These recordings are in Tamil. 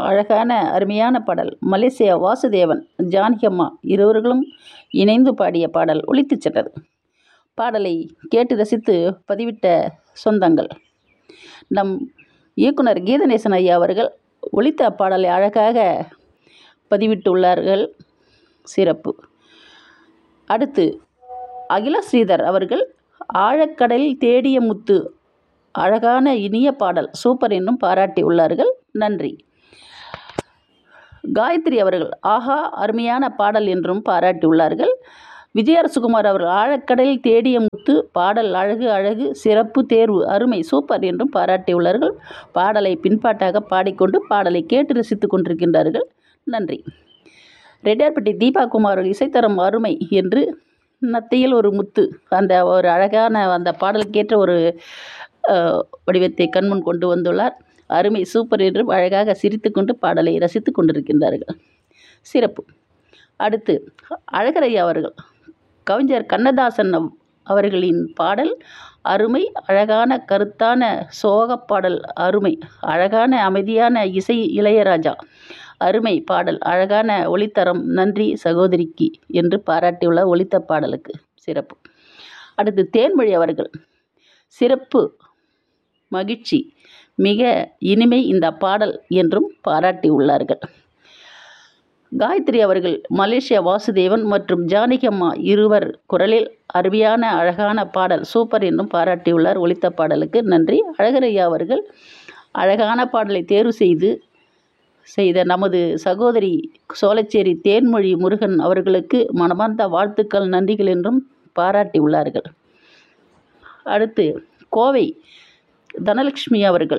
அழகான அருமையான பாடல் மலேசியா வாசுதேவன் ஜானகியம்மா இருவர்களும் இணைந்து பாடிய பாடல் ஒலித்துச் சென்றது பாடலை கேட்டு ரசித்து பதிவிட்ட சொந்தங்கள் நம் இயக்குனர் கீதநேசன் ஐயா அவர்கள் ஒலித்த பாடலை அழகாக பதிவிட்டுள்ளார்கள் சிறப்பு அடுத்து அகில ஸ்ரீதர் அவர்கள் ஆழக்கடலில் தேடிய முத்து அழகான இனிய பாடல் சூப்பர் என்னும் பாராட்டியுள்ளார்கள் நன்றி காயத்ரி அவர்கள் ஆஹா அருமையான பாடல் என்றும் பாராட்டியுள்ளார்கள் விஜயரசுகுமார் அவர்கள் ஆழக்கடலில் தேடிய முத்து பாடல் அழகு அழகு சிறப்பு தேர்வு அருமை சூப்பர் என்றும் பாராட்டியுள்ளார்கள் பாடலை பின்பாட்டாக பாடிக்கொண்டு பாடலை கேட்டு ரசித்து கொண்டிருக்கின்றார்கள் நன்றி ரெட்டியார்பட்டி தீபா குமார் இசைத்தரம் அருமை என்று நத்தையில் ஒரு முத்து அந்த ஒரு அழகான அந்த பாடலுக்கேற்ற ஒரு வடிவத்தை கண்முன் கொண்டு வந்துள்ளார் அருமை சூப்பர் என்று அழகாக சிரித்துக்கொண்டு பாடலை ரசித்து கொண்டிருக்கின்றார்கள் சிறப்பு அடுத்து அழகரையா அவர்கள் கவிஞர் கண்ணதாசன் அவர்களின் பாடல் அருமை அழகான கருத்தான சோக பாடல் அருமை அழகான அமைதியான இசை இளையராஜா அருமை பாடல் அழகான ஒளித்தரம் நன்றி சகோதரிக்கு என்று பாராட்டியுள்ள ஒளித்த பாடலுக்கு சிறப்பு அடுத்து தேன்மொழி அவர்கள் சிறப்பு மகிழ்ச்சி மிக இனிமை இந்த பாடல் என்றும் பாராட்டியுள்ளார்கள் காயத்ரி அவர்கள் மலேசியா வாசுதேவன் மற்றும் ஜானகியம்மா இருவர் குரலில் அருமையான அழகான பாடல் சூப்பர் என்றும் பாராட்டியுள்ளார் ஒலித்த பாடலுக்கு நன்றி அழகரையா அவர்கள் அழகான பாடலை தேர்வு செய்து செய்த நமது சகோதரி சோலைச்சேரி தேன்மொழி முருகன் அவர்களுக்கு மனமார்ந்த வாழ்த்துக்கள் நன்றிகள் என்றும் பாராட்டியுள்ளார்கள் அடுத்து கோவை தனலட்சுமி அவர்கள்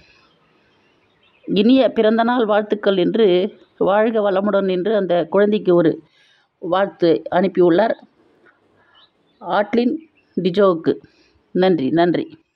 இனிய பிறந்தநாள் வாழ்த்துக்கள் என்று வாழ்க வளமுடன் என்று அந்த குழந்தைக்கு ஒரு வாழ்த்து அனுப்பியுள்ளார் ஆட்லின் டிஜோவுக்கு நன்றி நன்றி